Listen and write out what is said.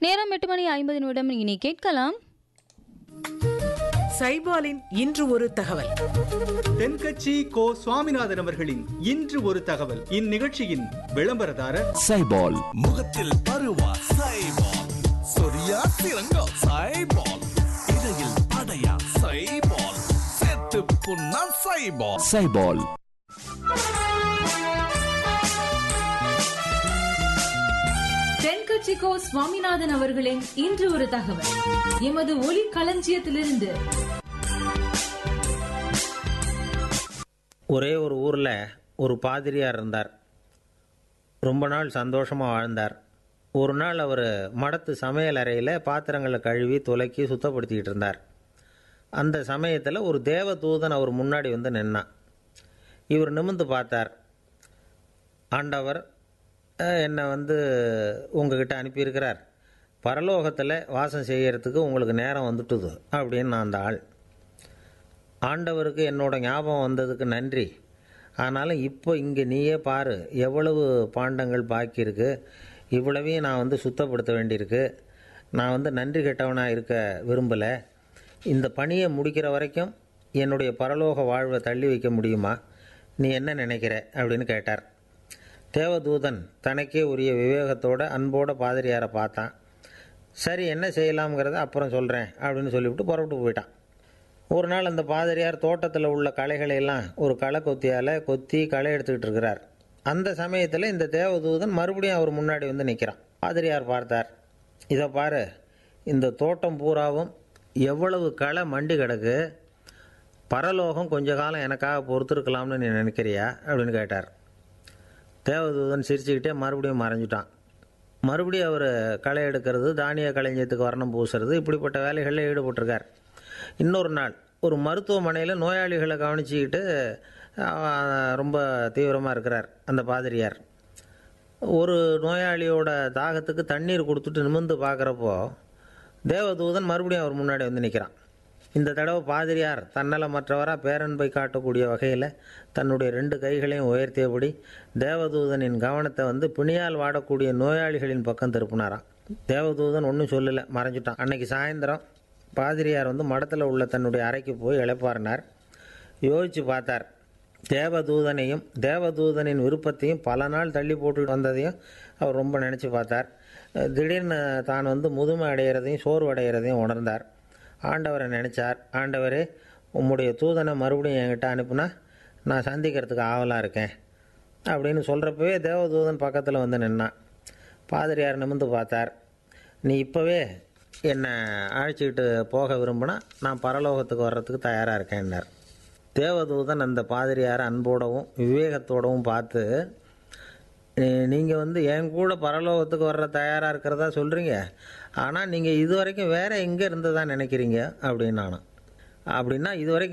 நேரம் எட்டு மணி ஐம்பது நிமிடம் இனி கேட்கலாம் சைபாலின் இன்று ஒரு தகவல் தென்கட்சி கோ சுவாமிநாதன் அவர்களின் இன்று ஒரு தகவல் இந்நிகழ்ச்சியின் விளம்பரதாரர் சைபால் முகத்தில் பருவா சைபால் சொரியா சிறங்கோ சைபால் இடையில் அடையா சைபால் செத்து புண்ணா சைபால் சைபால் தென்கட்சிக்கோ சுவாமிநாதன் அவர்களின் இன்று ஒரு தகவல் எமது ஒளி களஞ்சியத்திலிருந்து ஒரே ஒரு ஊரில் ஒரு பாதிரியார் இருந்தார் ரொம்ப நாள் சந்தோஷமாக வாழ்ந்தார் ஒரு நாள் அவர் மடத்து சமையல் அறையில் பாத்திரங்களை கழுவி துலக்கி சுத்தப்படுத்திக்கிட்டு இருந்தார் அந்த சமயத்தில் ஒரு தேவ தூதன் அவர் முன்னாடி வந்து நின்னான் இவர் நிமிர்ந்து பார்த்தார் ஆண்டவர் அஹ், என்னை வந்து உங்ககிட்ட அனுப்பியிருக்கிறார் பரலோகத்தில் வாசம் செய்யறதுக்கு உங்களுக்கு நேரம் வந்துட்டுது அப்படின்னு நான் அந்த ஆள் ஆண்டவருக்கு என்னோட ஞாபகம் வந்ததுக்கு நன்றி ஆனாலும் இப்போ இங்கே நீயே பாரு எவ்வளவு பாண்டங்கள் பாக்கி இருக்கு இவ்வளவையும் நான் வந்து சுத்தப்படுத்த வேண்டியிருக்கு நான் வந்து நன்றி கெட்டவனாக இருக்க விரும்பலை இந்த பணியை முடிக்கிற வரைக்கும் என்னுடைய பரலோக வாழ்வை தள்ளி வைக்க முடியுமா நீ என்ன நினைக்கிற அப்படின்னு கேட்டார் தேவதூதன் தனக்கே உரிய விவேகத்தோட அன்போட பாதிரியாரை பார்த்தான் சரி என்ன செய்யலாம்ங்கிறத அப்புறம் சொல்கிறேன் அப்படின்னு சொல்லிவிட்டு புறப்பட்டு போயிட்டான் ஒரு நாள் அந்த பாதிரியார் தோட்டத்தில் உள்ள களைகளை எல்லாம் ஒரு களை கொத்தியால் கொத்தி களை எடுத்துக்கிட்டு இருக்கிறார் அந்த சமயத்தில் இந்த தேவதூதன் மறுபடியும் அவர் முன்னாடி வந்து நிற்கிறான் பாதிரியார் பார்த்தார் இதை பாரு இந்த தோட்டம் பூராவும் எவ்வளவு களை மண்டி கிடக்கு பரலோகம் கொஞ்ச காலம் எனக்காக பொறுத்திருக்கலாம்னு நீ நினைக்கிறியா அப்படின்னு கேட்டார் தேவதூதன் சிரிச்சுக்கிட்டே மறுபடியும் மறைஞ்சிட்டான் மறுபடியும் அவர் களை எடுக்கிறது தானிய களஞ்சியத்துக்கு வர்ணம் பூசுறது இப்படிப்பட்ட வேலைகளில் ஈடுபட்டிருக்கார் இன்னொரு நாள் ஒரு மருத்துவமனையில் நோயாளிகளை கவனிச்சுக்கிட்டு அஹ், ரொம்ப தீவிரமாக இருக்கிறார் அந்த பாதிரியார் ஒரு நோயாளியோட தாகத்துக்கு தண்ணீர் கொடுத்துட்டு நிமிர்ந்து பார்க்குறப்போ தேவதூதன் மறுபடியும் அவர் முன்னாடி வந்து நிற்கிறான் இந்த தடவை பாதிரியார் தன்னலமற்றவராக பேரன்பை காட்டக்கூடிய வகையில் தன்னுடைய ரெண்டு கைகளையும் உயர்த்தியபடி தேவதூதனின் கவனத்தை வந்து பிணியால் வாடக்கூடிய நோயாளிகளின் பக்கம் திருப்பினாராம் தேவதூதன் ஒன்றும் சொல்லலை மறைஞ்சிட்டான் அன்னைக்கு சாயந்தரம் பாதிரியார் வந்து மடத்தில் உள்ள தன்னுடைய அறைக்கு போய் இளைப்பாறினார் யோசித்து பார்த்தார் தேவதூதனையும் தேவதூதனின் விருப்பத்தையும் பல நாள் தள்ளி போட்டு வந்ததையும் அவர் ரொம்ப நினச்சி பார்த்தார் திடீர்னு தான் வந்து முதுமை அடைகிறதையும் சோர்வு அடைகிறதையும் உணர்ந்தார் ஆண்டவரை நினச்சார் ஆண்டவரே உம்முடைய தூதனை மறுபடியும் என்கிட்ட அனுப்புனா நான் சந்திக்கிறதுக்கு ஆவலாக இருக்கேன் அப்படின்னு சொல்கிறப்பவே தேவதூதன் பக்கத்தில் வந்து நின்னான் பாதிரியார் நிமிர்ந்து பார்த்தார் நீ இப்போவே என்னை அழைச்சிக்கிட்டு போக விரும்பினா நான் பரலோகத்துக்கு வர்றதுக்கு தயாராக இருக்கேன்னார் தேவதூதன் அந்த பாதிரியாரை அன்போடவும் விவேகத்தோடவும் பார்த்து நீங்கள் வந்து என் கூட பரலோகத்துக்கு வர்ற தயாராக இருக்கிறதா சொல்கிறீங்க ஆனால் நீங்கள் இது வரைக்கும் வேறு எங்கே இருந்ததா நினைக்கிறீங்க அப்படின்னு நானும் அப்படின்னா இது வரைக்கும்